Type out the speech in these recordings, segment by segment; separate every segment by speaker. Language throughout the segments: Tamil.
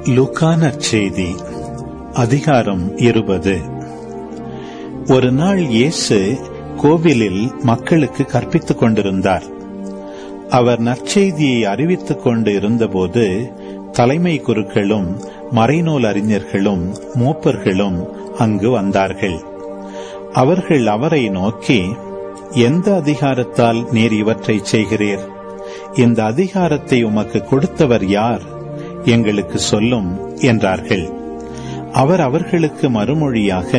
Speaker 1: லூக்கா நற்செய்தி அதிகாரம் இருபது ஒரு நாள் இயேசு கோவிலில் மக்களுக்கு கற்பித்துக் கொண்டிருந்தார் அவர் நற்செய்தியை அறிவித்துக் கொண்டு இருந்தபோது தலைமை குருக்களும் மறைநூல் அறிஞர்களும் மூப்பர்களும் அங்கு வந்தார்கள் அவர்கள் அவரை நோக்கி எந்த அதிகாரத்தால் நீர் இவற்றை செய்கிறீர் இந்த அதிகாரத்தை உமக்கு கொடுத்தவர் யார் எங்களுக்கு சொல்லும் என்றார்கள் அவர் அவர்களுக்கு மறுமொழியாக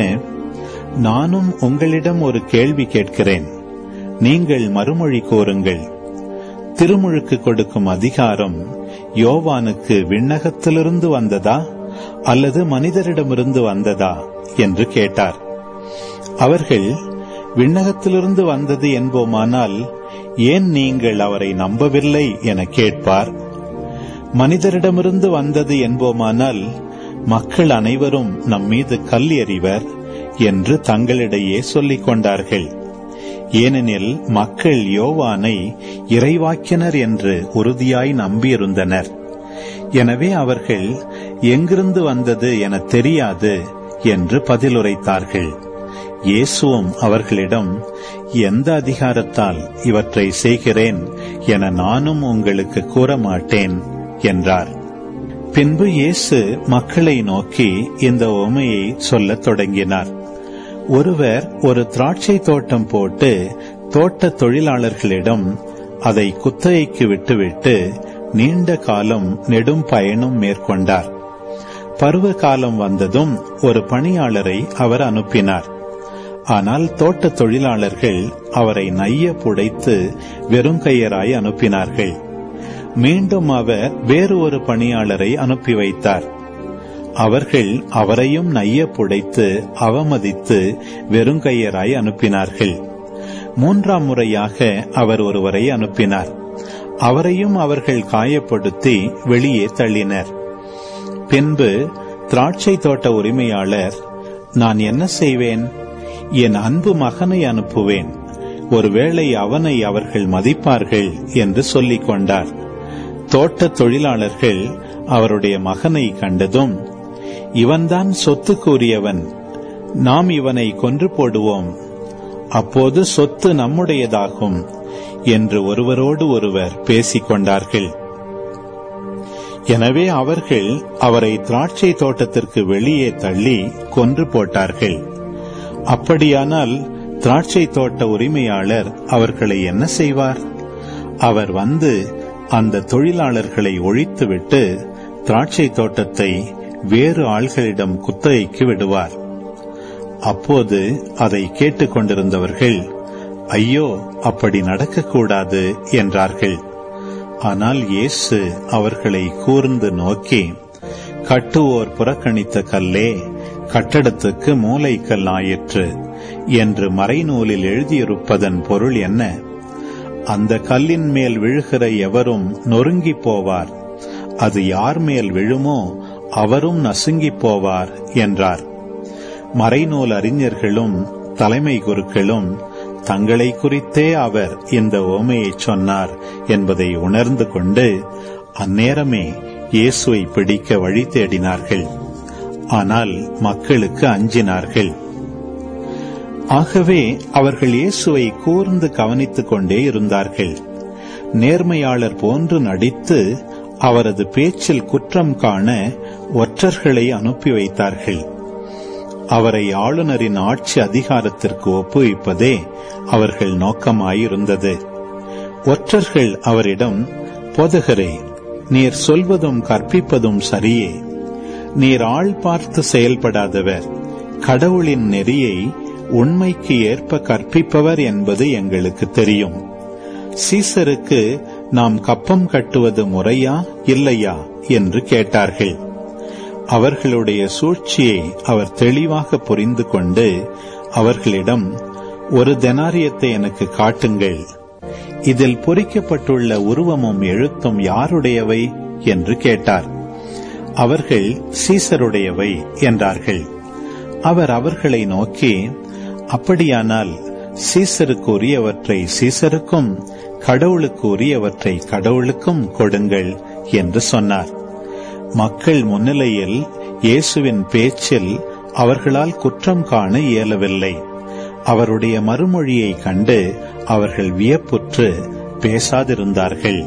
Speaker 1: நானும் உங்களிடம் ஒரு கேள்வி கேட்கிறேன் நீங்கள் மறுமொழி கூறுங்கள் திருமுழுக்கு கொடுக்கும் அதிகாரம் யோவானுக்கு விண்ணகத்திலிருந்து வந்ததா அல்லது மனிதரிடமிருந்து வந்ததா என்று கேட்டார் அவர்கள் விண்ணகத்திலிருந்து வந்தது என்போமானால் ஏன் நீங்கள் அவரை நம்பவில்லை என கேட்பார் மனிதரிடமிருந்து வந்தது என்போமானால் மக்கள் அனைவரும் நம் மீது கல் எறிவர் என்று தங்களிடையே சொல்லிக் கொண்டார்கள் ஏனெனில் மக்கள் யோவானை இறைவாக்கினர் என்று உறுதியாய் நம்பியிருந்தனர் எனவே அவர்கள் எங்கிருந்து வந்தது என தெரியாது என்று பதிலுரைத்தார்கள் இயேசுவும் அவர்களிடம் எந்த அதிகாரத்தால் இவற்றை செய்கிறேன் என நானும் உங்களுக்கு கூற மாட்டேன் என்றார் பின்பு இயேசு மக்களை நோக்கி இந்த உமையை சொல்லத் தொடங்கினார் ஒருவர் ஒரு திராட்சை தோட்டம் போட்டு தோட்ட தொழிலாளர்களிடம் அதை குத்தகைக்கு விட்டுவிட்டு நீண்ட காலம் நெடும் பயணம் மேற்கொண்டார் பருவ காலம் வந்ததும் ஒரு பணியாளரை அவர் அனுப்பினார் ஆனால் தோட்ட தொழிலாளர்கள் அவரை நைய புடைத்து வெறுங்கையராய் அனுப்பினார்கள் மீண்டும் அவர் வேறு ஒரு பணியாளரை அனுப்பி வைத்தார் அவர்கள் அவரையும் நைய புடைத்து அவமதித்து வெறுங்கையராய் அனுப்பினார்கள் மூன்றாம் முறையாக அவர் ஒருவரை அனுப்பினார் அவரையும் அவர்கள் காயப்படுத்தி வெளியே தள்ளினர் பின்பு திராட்சை தோட்ட உரிமையாளர் நான் என்ன செய்வேன் என் அன்பு மகனை அனுப்புவேன் ஒருவேளை அவனை அவர்கள் மதிப்பார்கள் என்று சொல்லிக் கொண்டார் தோட்ட தொழிலாளர்கள் அவருடைய மகனை கண்டதும் இவன்தான் சொத்துக்குரியவன் நாம் இவனை கொன்று போடுவோம் அப்போது சொத்து நம்முடையதாகும் என்று ஒருவரோடு ஒருவர் பேசிக் கொண்டார்கள் எனவே அவர்கள் அவரை திராட்சை தோட்டத்திற்கு வெளியே தள்ளி கொன்று போட்டார்கள் அப்படியானால் திராட்சை தோட்ட உரிமையாளர் அவர்களை என்ன செய்வார் அவர் வந்து அந்த தொழிலாளர்களை ஒழித்துவிட்டு திராட்சை தோட்டத்தை வேறு ஆள்களிடம் குத்தகைக்கு விடுவார் அப்போது அதை கேட்டுக்கொண்டிருந்தவர்கள் ஐயோ அப்படி நடக்கக்கூடாது என்றார்கள் ஆனால் இயேசு அவர்களை கூர்ந்து நோக்கி கட்டுவோர் புறக்கணித்த கல்லே கட்டடத்துக்கு மூளைக்கல் ஆயிற்று என்று மறைநூலில் எழுதியிருப்பதன் பொருள் என்ன அந்த கல்லின் மேல் விழுகிற எவரும் நொறுங்கி போவார் அது யார் மேல் விழுமோ அவரும் நசுங்கி போவார் என்றார் மறைநூல் அறிஞர்களும் தலைமை குருக்களும் தங்களை குறித்தே அவர் இந்த ஓமையை சொன்னார் என்பதை உணர்ந்து கொண்டு அந்நேரமே இயேசுவை பிடிக்க வழி தேடினார்கள் ஆனால் மக்களுக்கு அஞ்சினார்கள் ஆகவே அவர்கள் இயேசுவை கூர்ந்து கவனித்துக் கொண்டே இருந்தார்கள் நேர்மையாளர் போன்று நடித்து அவரது பேச்சில் குற்றம் காண ஒற்றர்களை அனுப்பி வைத்தார்கள் அவரை ஆளுநரின் ஆட்சி அதிகாரத்திற்கு ஒப்புவிப்பதே அவர்கள் நோக்கமாயிருந்தது ஒற்றர்கள் அவரிடம் போதகரே நீர் சொல்வதும் கற்பிப்பதும் சரியே நீர் ஆள் பார்த்து செயல்படாதவர் கடவுளின் நெறியை உண்மைக்கு ஏற்ப கற்பிப்பவர் என்பது எங்களுக்கு தெரியும் சீசருக்கு நாம் கப்பம் கட்டுவது முறையா இல்லையா என்று கேட்டார்கள் அவர்களுடைய சூழ்ச்சியை அவர் தெளிவாக புரிந்து கொண்டு அவர்களிடம் ஒரு தெனாரியத்தை எனக்கு காட்டுங்கள் இதில் பொறிக்கப்பட்டுள்ள உருவமும் எழுத்தும் யாருடையவை என்று கேட்டார் அவர்கள் சீசருடையவை என்றார்கள் அவர் அவர்களை நோக்கி அப்படியானால் சீசருக்கு உரியவற்றை சீசருக்கும் கடவுளுக்கு உரியவற்றை கடவுளுக்கும் கொடுங்கள் என்று சொன்னார் மக்கள் முன்னிலையில் இயேசுவின் பேச்சில் அவர்களால் குற்றம் காண இயலவில்லை அவருடைய மறுமொழியை கண்டு அவர்கள் வியப்புற்று பேசாதிருந்தார்கள்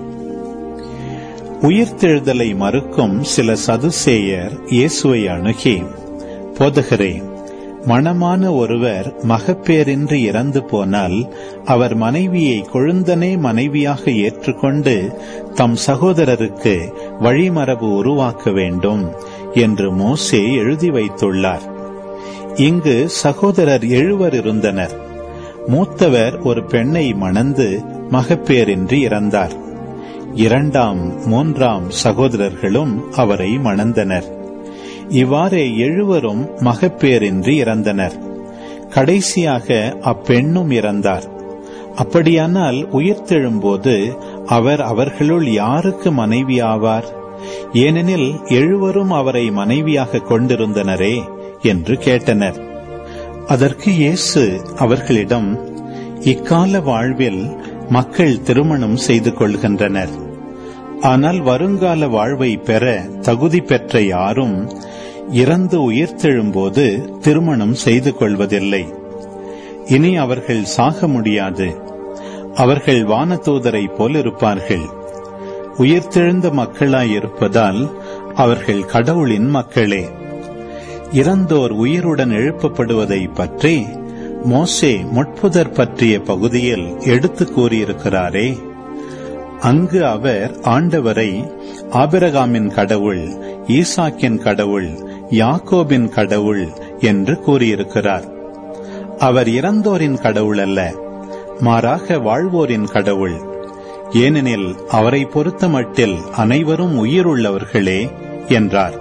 Speaker 1: உயிர்த்தெழுதலை மறுக்கும் சில சதுசேயர் இயேசுவை அணுகி போதகரே மணமான ஒருவர் மகப்பேரின்றி இறந்து போனால் அவர் மனைவியை கொழுந்தனே மனைவியாக ஏற்றுக்கொண்டு தம் சகோதரருக்கு வழிமரபு உருவாக்க வேண்டும் என்று மோசே எழுதி வைத்துள்ளார் இங்கு சகோதரர் எழுவர் இருந்தனர் மூத்தவர் ஒரு பெண்ணை மணந்து மகப்பேரின்றி இறந்தார் இரண்டாம் மூன்றாம் சகோதரர்களும் அவரை மணந்தனர் இவ்வாறே எழுவரும் மகப்பேரின்றி இறந்தனர் கடைசியாக அப்பெண்ணும் இறந்தார் அப்படியானால் உயிர்த்தெழும்போது அவர் அவர்களுள் யாருக்கு மனைவி ஆவார் ஏனெனில் எழுவரும் அவரை மனைவியாக கொண்டிருந்தனரே என்று கேட்டனர் அதற்கு இயேசு அவர்களிடம் இக்கால வாழ்வில் மக்கள் திருமணம் செய்து கொள்கின்றனர் ஆனால் வருங்கால வாழ்வை பெற தகுதி பெற்ற யாரும் இறந்து உயிர்த்தெழும்போது திருமணம் செய்து கொள்வதில்லை இனி அவர்கள் சாக முடியாது அவர்கள் வானதூதரை போல் இருப்பார்கள் உயிர்த்தெழுந்த மக்களாயிருப்பதால் அவர்கள் கடவுளின் மக்களே இறந்தோர் உயிருடன் எழுப்பப்படுவதை பற்றி மோசே முட்புதர் பற்றிய பகுதியில் எடுத்து கூறியிருக்கிறாரே அங்கு அவர் ஆண்டவரை ஆபிரகாமின் கடவுள் ஈசாக்கின் கடவுள் யாக்கோபின் கடவுள் என்று கூறியிருக்கிறார் அவர் இறந்தோரின் கடவுள் அல்ல மாறாக வாழ்வோரின் கடவுள் ஏனெனில் அவரை பொறுத்தமட்டில் அனைவரும் உயிருள்ளவர்களே என்றார்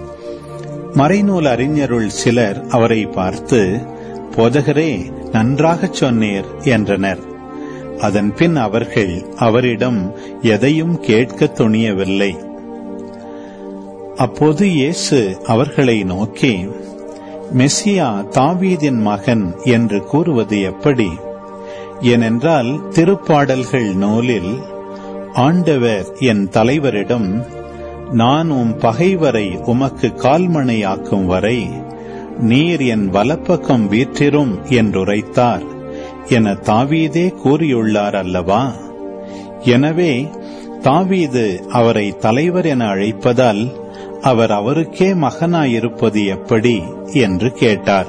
Speaker 1: மறைநூல் அறிஞருள் சிலர் அவரை பார்த்து போதகரே நன்றாகச் சொன்னீர் என்றனர் அதன் பின் அவர்கள் அவரிடம் எதையும் கேட்க துணியவில்லை அப்போது இயேசு அவர்களை நோக்கி மெஸ்ஸியா தாவீதின் மகன் என்று கூறுவது எப்படி ஏனென்றால் திருப்பாடல்கள் நூலில் ஆண்டவர் என் தலைவரிடம் நான் உம் பகைவரை உமக்கு கால்மணையாக்கும் வரை நீர் என் வலப்பக்கம் வீற்றிரும் என்றுரைத்தார் என தாவீதே கூறியுள்ளார் அல்லவா எனவே தாவீது அவரை தலைவர் என அழைப்பதால் அவர் அவருக்கே மகனாயிருப்பது எப்படி என்று கேட்டார்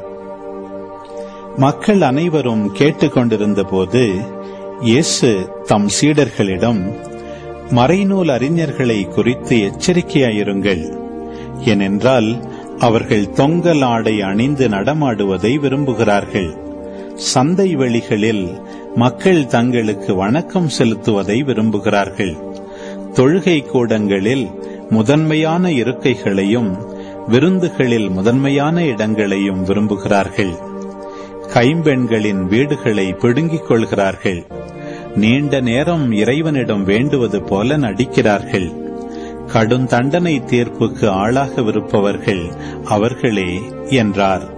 Speaker 1: மக்கள் அனைவரும் கேட்டுக்கொண்டிருந்த போது இயேசு தம் சீடர்களிடம் மறைநூல் அறிஞர்களை குறித்து எச்சரிக்கையாயிருங்கள் ஏனென்றால் அவர்கள் தொங்கல் ஆடை அணிந்து நடமாடுவதை விரும்புகிறார்கள் சந்தை வெளிகளில் மக்கள் தங்களுக்கு வணக்கம் செலுத்துவதை விரும்புகிறார்கள் தொழுகை கூடங்களில் முதன்மையான இருக்கைகளையும் விருந்துகளில் முதன்மையான இடங்களையும் விரும்புகிறார்கள் கைம்பெண்களின் வீடுகளை பிடுங்கிக் கொள்கிறார்கள் நீண்ட நேரம் இறைவனிடம் வேண்டுவது போல நடிக்கிறார்கள் கடும் தண்டனை தீர்ப்புக்கு ஆளாகவிருப்பவர்கள் அவர்களே என்றார்